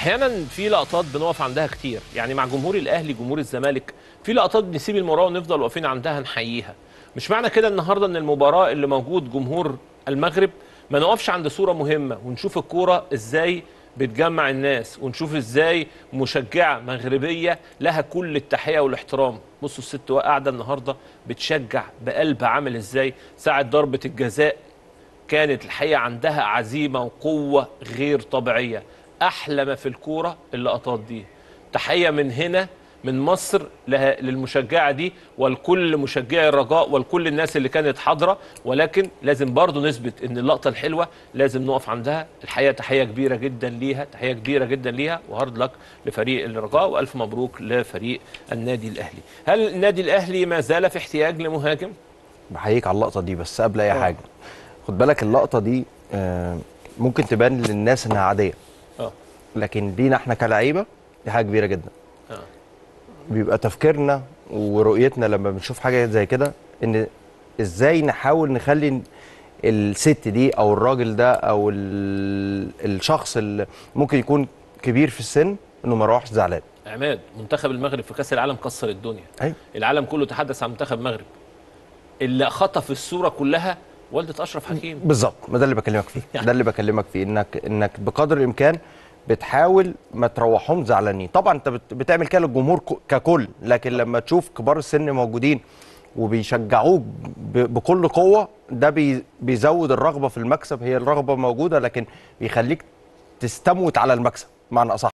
احيانا في لقطات بنقف عندها كتير يعني مع جمهور الاهلي جمهور الزمالك في لقطات بنسيب المباراه ونفضل واقفين عندها نحييها مش معنى كده النهارده ان المباراه اللي موجود جمهور المغرب ما نقفش عند صوره مهمه ونشوف الكوره ازاي بتجمع الناس ونشوف ازاي مشجعه مغربيه لها كل التحيه والاحترام بصوا الست قاعده النهارده بتشجع بقلب عامل ازاي ساعه ضربه الجزاء كانت الحقيقه عندها عزيمه وقوه غير طبيعيه احلى ما في الكوره اللقطات دي تحيه من هنا من مصر لها للمشجعه دي ولكل مشجعي الرجاء ولكل الناس اللي كانت حاضره ولكن لازم برضو نثبت ان اللقطه الحلوه لازم نقف عندها الحقيقه تحيه كبيره جدا ليها تحيه كبيره جدا ليها وهارد لك لفريق الرجاء والف مبروك لفريق النادي الاهلي هل النادي الاهلي ما زال في احتياج لمهاجم بحييك على اللقطه دي بس قبل اي آه. حاجه خد بالك اللقطه دي آه، ممكن تبان للناس انها عاديه اه لكن لينا احنا كلعيبه دي حاجه كبيره جدا اه بيبقى تفكيرنا ورؤيتنا لما بنشوف حاجه زي كده ان ازاي نحاول نخلي الست دي او الراجل ده او ال- الشخص اللي ممكن يكون كبير في السن انه ما يروحش زعلان عماد منتخب المغرب في كاس العالم كسر الدنيا ايوه العالم كله تحدث عن منتخب المغرب اللي خطف الصوره كلها والده اشرف حكيم بالظبط ما ده اللي بكلمك فيه ده اللي بكلمك فيه انك انك بقدر الامكان بتحاول ما تروحهم زعلانين طبعا انت بت- بتعمل كده للجمهور ك- ككل لكن لما تشوف كبار السن موجودين وبيشجعوك ب- بكل قوه ده بي بيزود الرغبه في المكسب هي الرغبه موجوده لكن بيخليك تستموت على المكسب معنى اصح